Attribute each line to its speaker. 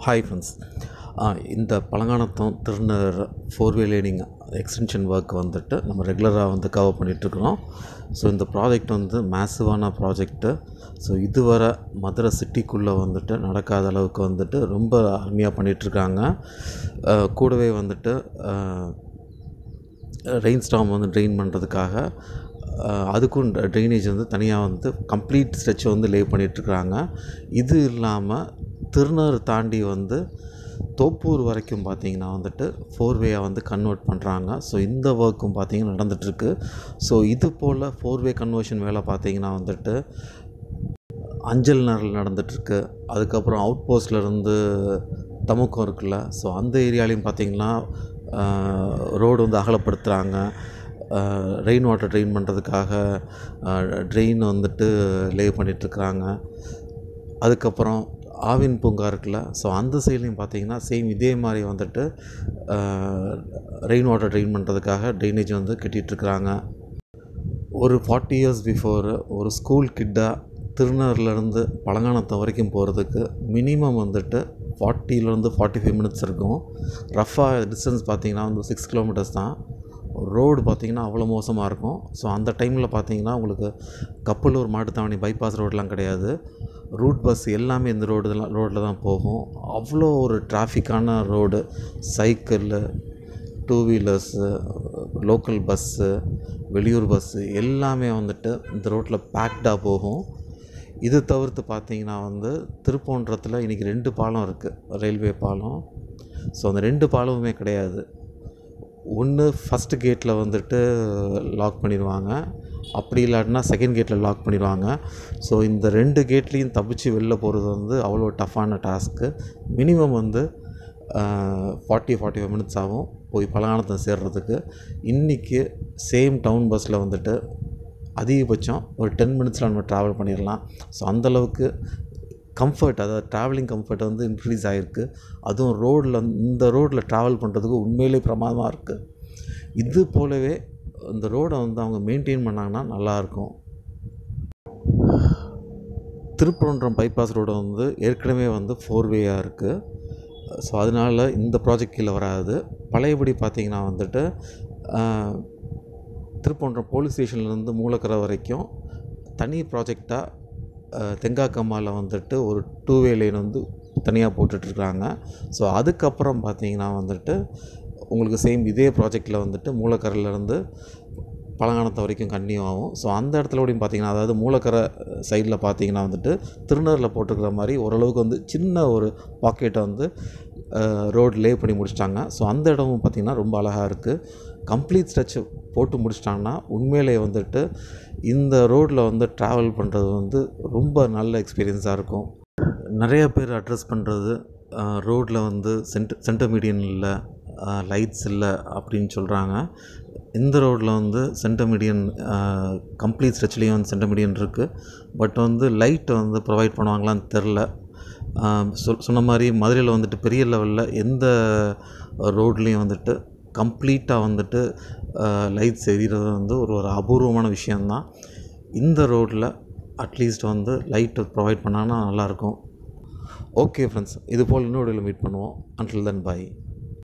Speaker 1: hi friends இந்த பழங்கானத்தம் திருநர் four way laning extension work வந்துட்டு நம்ம ரெகுலராக வந்து கவர் பண்ணிகிட்ருக்குறோம் ஸோ இந்த ப்ராஜெக்ட் வந்து மேசிவான ப்ராஜெக்ட்டு ஸோ இதுவரை மதுரை சிட்டிக்குள்ளே வந்துட்டு நடக்காத அளவுக்கு வந்துட்டு ரொம்ப அருமையாக பண்ணிகிட்ருக்காங்க கூடவே வந்துட்டு ரெயின் ஸ்டாம் வந்து ட்ரெயின் பண்ணுறதுக்காக அஹ், அதுக்கும் ட்ரைனேஜ் வந்து தனியாக வந்து கம்ப்ளீட் ஸ்ட்ரெச் வந்து லே பண்ணிகிட்ருக்குறாங்க இது இல்லாமல் திருநர் தாண்டி வந்து தோப்பூர் வரைக்கும் பார்த்தீங்கன்னா வந்துட்டு ஃபோர் வேயாக வந்து கன்வெர்ட் பண்ணுறாங்க ஸோ இந்த ஒர்க்கும் பார்த்தீங்கன்னா நடந்துகிட்ருக்கு ஸோ இது போல் ஃபோர் வே கன்வர்ஷன் வேலை பார்த்தீங்கன்னா வந்துட்டு அஞ்சல் நகரில் நடந்துகிட்ருக்கு அதுக்கப்புறம் அவுட் போஸ்ட்லேருந்து தமுக்கம் இருக்குல்ல ஸோ அந்த ஏரியாலையும் பார்த்தீங்கன்னா ரோடு வந்து அகலப்படுத்துகிறாங்க ரெயின் வாட்டர் ட்ரெயின் பண்ணுறதுக்காக ட்ரெயின் வந்துட்டு லே பண்ணிகிட்ருக்குறாங்க அதுக்கப்புறம் ஆவின் பூங்கா இருக்குல்ல ஸோ அந்த சைட்லையும் பார்த்தீங்கன்னா சேம் இதே மாதிரி வந்துட்டு ரெயின் வாட்டர் ட்ரெயின் பண்ணுறதுக்காக ட்ரைனேஜ் வந்து கட்டிகிட்ருக்குறாங்க ஒரு ஃபார்ட்டி இயர்ஸ் பிஃபோர் ஒரு ஸ்கூல் கிட்டாக திருநர்லேருந்து பழங்கானத்தம் வரைக்கும் போகிறதுக்கு மினிமம் வந்துட்டு ஃபார்ட்டிலேருந்து ஃபார்ட்டி ஃபைவ் மினிட்ஸ் இருக்கும் ரஃபாக டிஸ்டன்ஸ் பார்த்தீங்கன்னா வந்து சிக்ஸ் கிலோமீட்டர்ஸ் தான் ரோடு பார்த்தீங்கன்னா அவ்வளோ மோசமாக இருக்கும் ஸோ அந்த டைமில் பார்த்தீங்கன்னா உங்களுக்கு கப்பலூர் மாட்டுத்தாவணி பைபாஸ் ரோடெலாம் கிடையாது ரூட் பஸ் எல்லாமே இந்த ரோடு ரோட்டில் தான் போகும் அவ்வளோ ஒரு டிராஃபிக்கான road cycle two wheelers local bus வெளியூர் பஸ்ஸு எல்லாமே வந்துட்டு இந்த ரோட்டில் பேக்டாக போகும் இது தவிர்த்து பார்த்தீங்கன்னா வந்து திருப்போன்றத்தில் இன்றைக்கி ரெண்டு பாலம் இருக்குது ரயில்வே பாலம் ஸோ அந்த ரெண்டு பாலமுமே கிடையாது ஒன்று ஃபஸ்ட்டு கேட்டில் வந்துட்டு லாக் பண்ணிடுவாங்க அப்படி இல்லாட்டினா செகண்ட் கேட்டில் லாக் பண்ணிடுவாங்க ஸோ இந்த ரெண்டு கேட்லேயும் தப்பிச்சு வெளில போகிறது வந்து அவ்வளோ டஃப்பான டாஸ்க்கு மினிமம் வந்து ஃபார்ட்டி ஃபார்ட்டி ஃபைவ் மினிட்ஸ் ஆகும் போய் பலகானத்தை சேர்றதுக்கு இன்றைக்கி சேம் டவுன் பஸ்ஸில் வந்துட்டு அதிகபட்சம் ஒரு டென் மினிட்ஸில் நம்ம ட்ராவல் பண்ணிடலாம் ஸோ அந்தளவுக்கு கம்ஃபர்ட் அதாவது ட்ராவலிங் கம்ஃபர்ட் வந்து இன்க்ரீஸ் ஆகிருக்கு அதுவும் ரோடில் இந்த ரோட்டில் ட்ராவல் பண்ணுறதுக்கு உண்மையிலே பிரமாதமாக இருக்குது இது போலவே இந்த ரோடை வந்து அவங்க மெயின்டைன் பண்ணாங்கன்னா நல்லாயிருக்கும் திருப்பரன்றம் பைபாஸ் ரோடு வந்து ஏற்கனவே வந்து ஃபோர் வேயாக இருக்குது ஸோ அதனால் இந்த ப்ராஜெக்ட் கீழே வராது பழையபடி பார்த்திங்கன்னா வந்துட்டு திருப்பரன்றம் போலீஸ் ஸ்டேஷன்லேருந்து மூலக்கரை வரைக்கும் தனி ப்ராஜெக்டாக தெங்காக்கம்மாவில் வந்துட்டு ஒரு டூ வே லைன் வந்து தனியாக போட்டுட்ருக்குறாங்க ஸோ அதுக்கப்புறம் பார்த்தீங்கன்னா வந்துட்டு உங்களுக்கு சேம் இதே ப்ராஜெக்டில் வந்துட்டு மூலக்கரையிலேருந்து பழங்கானத்தை வரைக்கும் கன்னியூ ஆகும் ஸோ அந்த இடத்துல கூடயும் பார்த்தீங்கன்னா அதாவது மூலக்கரை சைடில் பார்த்தீங்கன்னா வந்துட்டு திருநரில் போட்டிருக்கிற மாதிரி ஓரளவுக்கு வந்து சின்ன ஒரு பாக்கெட்டை வந்து ரோடு லே பண்ணி முடிச்சிட்டாங்க ஸோ அந்த இடமும் பார்த்திங்கன்னா ரொம்ப அழகாக இருக்குது கம்ப்ளீட் ஸ்ட்ரெச் போட்டு முடிச்சிட்டாங்கன்னா உண்மையிலே வந்துட்டு இந்த ரோட்டில் வந்து ட்ராவல் பண்ணுறது வந்து ரொம்ப நல்ல எக்ஸ்பீரியன்ஸாக இருக்கும் நிறைய பேர் அட்ரஸ் பண்ணுறது ரோட்டில் வந்து சென்ட் சென்டர் மீடியன் இல்லை லைட்ஸ் இல்லை அப்படின்னு சொல்கிறாங்க இந்த ரோட்டில் வந்து சென்டர் மீடியன் கம்ப்ளீட் ஸ்ட்ரெச்லேயும் வந்து சென்டர் மீடியன் இருக்குது பட் வந்து லைட் வந்து ப்ரொவைட் பண்ணுவாங்களான்னு தெரில சொல் சொன்ன மாதிரி மதுரையில் வந்துட்டு பெரிய லெவலில் எந்த ரோட்லேயும் வந்துட்டு கம்ப்ளீட்டாக வந்துட்டு லைட்ஸ் எரிகிறது வந்து ஒரு ஒரு அபூர்வமான விஷயந்தான் இந்த ரோட்டில் அட்லீஸ்ட் வந்து லைட் ப்ரொவைட் பண்ணாங்கன்னா நல்லாயிருக்கும் ஓகே ஃப்ரெண்ட்ஸ் இது போல் இன்னொரு மீட் பண்ணுவோம் அன்டில் தென் பாய்